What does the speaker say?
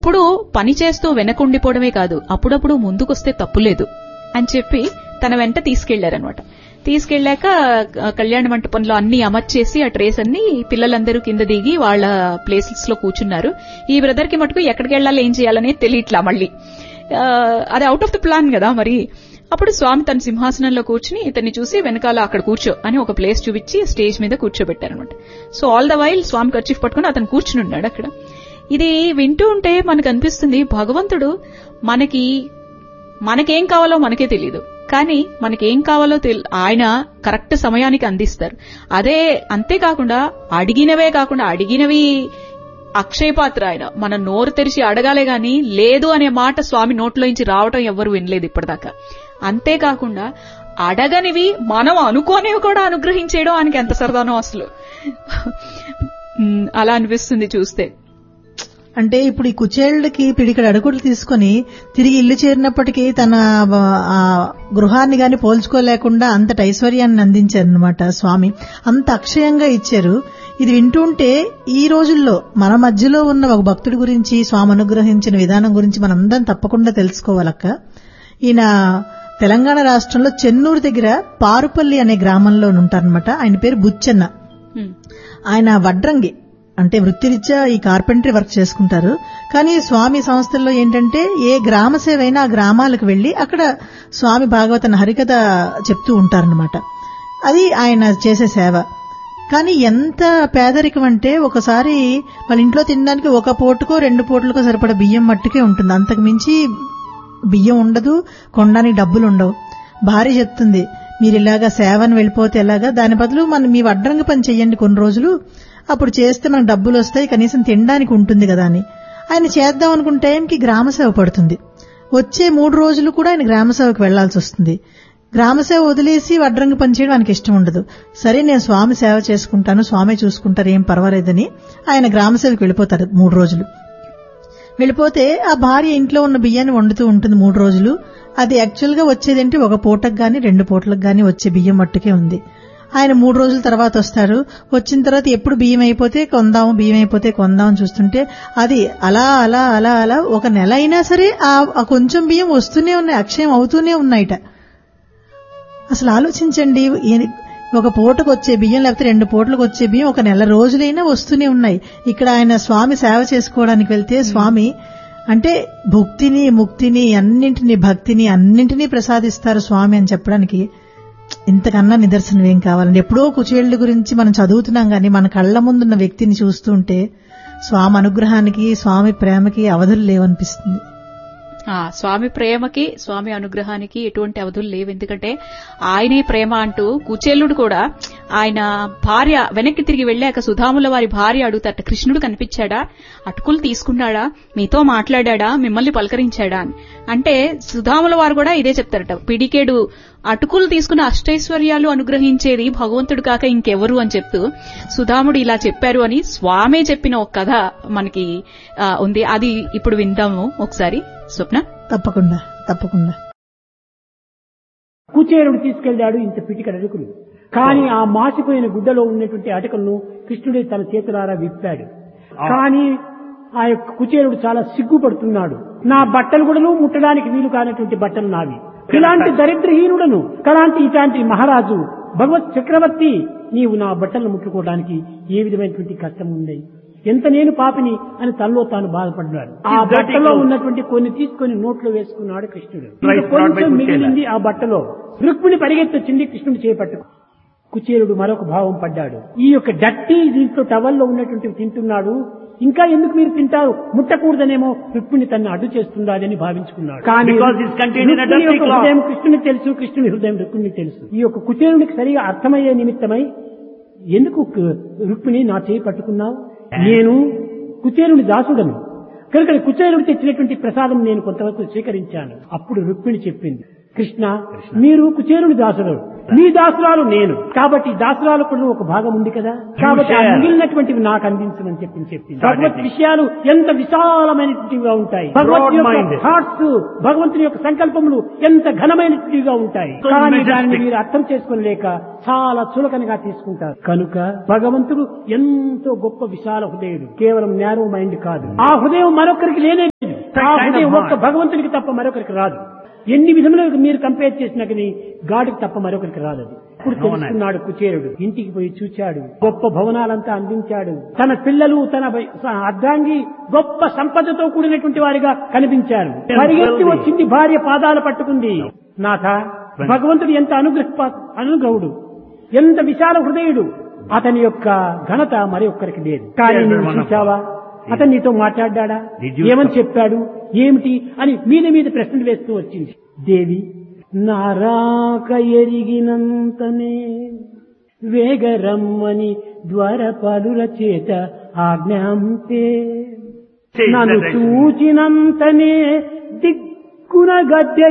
ఇప్పుడు పని చేస్తూ వెనకుండిపోవడమే కాదు అప్పుడప్పుడు ముందుకొస్తే తప్పులేదు అని చెప్పి తన వెంట తీసుకెళ్లారనమాట తీసుకెళ్లాక ఆ, కళ్యాణ మంటపంలో అన్ని అమర్చేసి ఆ ట్రేస్ అన్ని పిల్లలందరూ కింద దిగి వాళ్ళ ప్లేసెస్ లో కూర్చున్నారు ఈ బ్రదర్ కి మటుకు ఎక్కడికి వెళ్ళాలి ఏం చేయాలనే తెలియట్లా మళ్ళీ ఆ, అది అవుట్ ఆఫ్ ద ప్లాన్ కదా మరి అప్పుడు స్వామి తన సింహాసనంలో కూర్చుని ఇతన్ని చూసి వెనకాల అక్కడ కూర్చో అని ఒక ప్లేస్ చూపించి స్టేజ్ మీద కూర్చోబెట్టారనమాట so all the while Swami kerchief పట్టుకుని అతను కూర్చుని ఉన్నాడు అక్కడ ఇది వింటూ ఉంటే మనకు అనిపిస్తుంది భగవంతుడు మనకి మనకేం కావాలో మనకే తెలియదు కానీ మనకేం కావాలో తెల్- ఆయన కరెక్ట్ సమయానికి అందిస్తారు అదే అంతేకాకుండా అడిగినవే కాకుండా అడిగినవి అక్షయపాత్ర ఆయన మన నోరు తెరిచి అడగాలే గాని లేదు అనే మాట స్వామి నోట్లోంచి రావటం ఎవ్వరు వినలేదు ఇప్పటిదాకా అంతేకాకుండా అడగనివి మనం అనుకోనివి కూడా అనుగ్రహించేయడం ఆయనకి ఎంత సరదానో అసలు ఉమ్, అలా అనిపిస్తుంది చూస్తే అంటే ఇప్పుడు ఈ కుచేళ్ళకి పిడికడ అడుగులు తీసుకొని తిరిగి ఇల్లు చేరినప్పటికీ తన ఆ, గృహాన్ని గాని పోల్చుకోలేకుండా అంతటి ఐశ్వర్యాన్ని అందించారు అనమాట స్వామి అంత అక్షయంగా ఇచ్చారు ఇది వింటుంటే ఈ రోజుల్లో మన మధ్యలో ఉన్న ఒక భక్తుడి గురించి స్వామి అనుగ్రహించిన విధానం గురించి మనందరం తప్పకుండా తెలుసుకోవాలక్క ఈయన తెలంగాణ రాష్ట్రంలో చెన్నూరు దగ్గర పారుపల్లి అనే గ్రామంలో ఉంటారనమాట ఆయన పేరు బుచ్చన్న ఉమ్, ఆయన వడ్రంగి అంటే వృత్తిరీత్యా ఈ కార్పెంటరీ వర్క్ చేసుకుంటారు కానీ స్వామి సంస్థల్లో ఏంటంటే ఏ గ్రామ సేవ అయినా ఆ గ్రామాలకు వెళ్లి అక్కడ స్వామి భాగవతన హరికథ చెప్తూ ఉంటారనమాట అది ఆయన చేసే సేవ కానీ ఎంత పేదరికం అంటే ఒకసారి వాళ్ళ ఇంట్లో తినడానికి ఒక పూటకో రెండు పూటలకో సరిపడ బియ్యం మట్టుకే ఉంటుంది అంతకు మించి బియ్యం ఉండదు కొనడానికి డబ్బులు ఉండవు భార్య చెప్తుంది మీరు ఇలాగా సేవను వెళ్ళిపోతే ఎలాగా దాని బదులు మనం మీ వడ్రంగి పని చెయ్యండి కొన్ని రోజులు అప్పుడు చేస్తే మనకు డబ్బులు వస్తాయి కనీసం తినడానికి ఉంటుంది కదా అని ఆయన చేద్దాం అనుకున్న టైంకి గ్రామ సేవ పడుతుంది వచ్చే మూడు రోజులు కూడా ఆయన గ్రామ సేవకు వెళ్లాల్సి వస్తుంది గ్రామ సేవ వదిలేసి వడ్రంగి పని చేయడం ఆయనకి ఇష్టం ఉండదు సరే నేను స్వామి సేవ చేసుకుంటాను స్వామి చూసుకుంటారు ఏం పర్వాలేదని ఆయన గ్రామ సేవకు వెళ్ళిపోతారు మూడు రోజులు వెళ్ళిపోతే ఆ భార్య ఇంట్లో ఉన్న బియ్యాన్ని వండుతూ ఉంటుంది మూడు రోజులు అది యాక్చువల్ గా వచ్చేదేంటి ఒక పూటకు గాని రెండు పూటలకు గాని వచ్చే బియ్యం మట్టుకే ఉంది ఆయన మూడు రోజుల తర్వాత వస్తారు వచ్చిన తర్వాత ఎప్పుడు బియ్యం అయిపోతే కొందాం బియ్యం అయిపోతే కొందాం అని చూస్తుంటే అది అలా అలా అలా అలా ఒక నెల అయినా సరే ఆ ఆ కొంచెం బియ్యం వస్తూనే ఉన్నాయి అక్షయం అవుతూనే ఉన్నాయిట అసలు ఆలోచించండి ఏ- ఒక పూటకు వచ్చే బియ్యం లేకపోతే రెండు పూటలకు వచ్చే బియ్యం ఒక నెల రోజులైనా వస్తూనే ఉన్నాయి ఇక్కడ ఆయన స్వామి సేవ చేసుకోవడానికి వెళ్తే స్వామి అంటే భుక్తిని ముక్తిని అన్నింటినీ భక్తిని అన్నింటినీ ప్రసాదిస్తారు స్వామి అని చెప్పడానికి ఇంతకన్నా నిదర్శనం ఏం కావాలండి ఎప్పుడో కుచేళ్ల గురించి మనం చదువుతున్నాం గాని మన కళ్ళ ముందున్న వ్యక్తిని చూస్తుంటే స్వామి అనుగ్రహానికి స్వామి ప్రేమకి అవధులు లేవనిపిస్తుంది ఆ స్వామి ప్రేమకి స్వామి అనుగ్రహానికి ఎటువంటి అవధులు లేవు ఎందుకంటే ఆయనే ప్రేమ అంటూ కుచేలుడు కూడా ఆయన భార్య వెనక్కి తిరిగి వెళ్ళాక సుధాముల వారి భార్య అడుగుతాట కృష్ణుడు కనిపించాడా అటుకులు తీసుకున్నాడా మీతో మాట్లాడా మిమ్మల్ని పలకరించాడా అని అంటే సుధాముల వారు కూడా ఇదే చెప్తారట పిడికేడు అటుకులు తీసుకున్న అష్టైశ్వర్యాలు అనుగ్రహించేది భగవంతుడు కాక ఇంకెవరు అని చెప్తూ సుధాముడు ఇలా చెప్పారు అని స్వామే చెప్పిన ఒక కథ మనకి ఆ, ఉంది అది ఇప్పుడు విందాము ఒకసారి స్వప్న తప్పకుండా తప్పకుండా కుచేరుడు తీసుకెళ్లాడు ఇంత పిటికడ అటుకులు కానీ ఆ మాసిపోయిన గుడ్డలో ఉన్నటువంటి అటుకలను కృష్ణుడే తన చేతులారా విప్పాడు కానీ ఆ యొక్క కుచేరుడు చాలా సిగ్గుపడుతున్నాడు నా బట్టలు కూడా ముట్టడానికి వీలు కానటువంటి బట్టలు నావి ఇలాంటి దరిద్రహీనుడను కలాంటి ఇలాంటి మహారాజు భగవత్ చక్రవర్తి నీవు నా బట్టలను ముట్టుకోవడానికి ఏ విధమైనటువంటి కష్టం ఉంది ఎంత నేను పాపిని అని తనలో తాను బాధపడ్డాడు ఆ బట్టలో ఉన్నటువంటి కొన్ని తీసుకొని నోట్లో వేసుకున్నాడు కృష్ణుడు ఇంకా కొంచెం మిగిలింది ఆ బట్టలో రుక్మిణి పరిగెత్తొచ్చింది కృష్ణుడు చేపట్టుకు కుచేరుడు మరొక భావం పడ్డాడు ఈ యొక్క డట్టి దీంట్లో టవల్లో ఉన్నటువంటి తింటున్నాడు ఇంకా ఎందుకు మీరు తింటారు ముట్టకూడదనేమో రుక్మిణి తన్ని అడ్డు చేస్తుందని భావించుకున్నాడు కానీ Because it's contained in a Rukmini dirty యొక్క cloth. హృదయం కృష్ణునికి తెలుసు కృష్ణుని హృదయం రుక్మిణికి తెలుసు ఈ యొక్క కుచేరునికి సరిగా అర్థమయ్యే నిమిత్తమై ఎందుకు కు- రుక్మిణి నా చేయి పట్టుకున్నావు నేను కుచేరుని దాసుడను కనుక కుచేరుడు తెచ్చినటువంటి ప్రసాదం నేను కొంతవరకు స్వీకరించాను అప్పుడు రుక్మిణి చెప్పింది కృష్ణ మీరు కుచేరుని దాసుడు మీ దాసురాలు నేను కాబట్టి దాసురాలు కూడా ఒక భాగం ఉంది కదా కాబట్టి ఆ share. మిగిలినటువంటివి నాకు అందించమని చెప్పి చెప్పింది భగవత్ విషయాలు ఎంత విశాలమైనటువంటివిగా ఉంటాయి భగవత్ యొక్క Broad-minded. థాట్స్ భగవంతుని యొక్క సంకల్పములు ఎంత ఘనమైనటువంటివిగా ఉంటాయి So కానీ majestic. దాన్ని మీరు అర్థం చేసుకోలేక చాలా చులకనగా తీసుకుంటారు కనుక భగవంతుడు ఎంతో గొప్ప విశాల హృదయుడు కేవలం నేరో మైండ్ కాదు ఆ హృదయం మరొకరికి లేనే లేదు. ఆ kind of హృదయం ఒక్క heart. భగవంతునికి తప్ప మరొకరికి రాదు ఎన్ని విధములుగా మీరు కంపేర్ చేసినా కానీ గాడికి తప్ప మరొకరికి రాదు అది ఇప్పుడు అవునండి. తెలుసుకున్నాడు కుచేరుడు ఇంటికి పోయి చూచాడు గొప్ప భవనాలంతా అందించాడు తన పిల్లలు తన వై- స- అర్ధాంగి గొప్ప సంపదతో కూడినటువంటి వారిగా కనిపించారు Yes, పరిగెత్తి wealthy. వచ్చింది భార్య పాదాలు పట్టుకుంది నాథ భగవంతుడు ఎంత అనుగ్రహ అనుగ్రహుడు ఎంత విశాల హృదయుడు అతని యొక్క ఘనత మరి ఒక్కరికి లేదు కానీ Yes, నువ్వు one of చూచావా అతను నీతో మాట్లాడ్డా Did you ఏమని talk? చెప్పాడు ఏమిటి అని మీద మీద ప్రశ్నలు వేస్తూ వచ్చింది దేవి నారాక ఎరిగినంతనే వేగరమ్మని ద్వారపాలుల చేత ఆజ్ఞాంతే Say నన్ను that I- చూచినంతనే దిక్కున గద్దె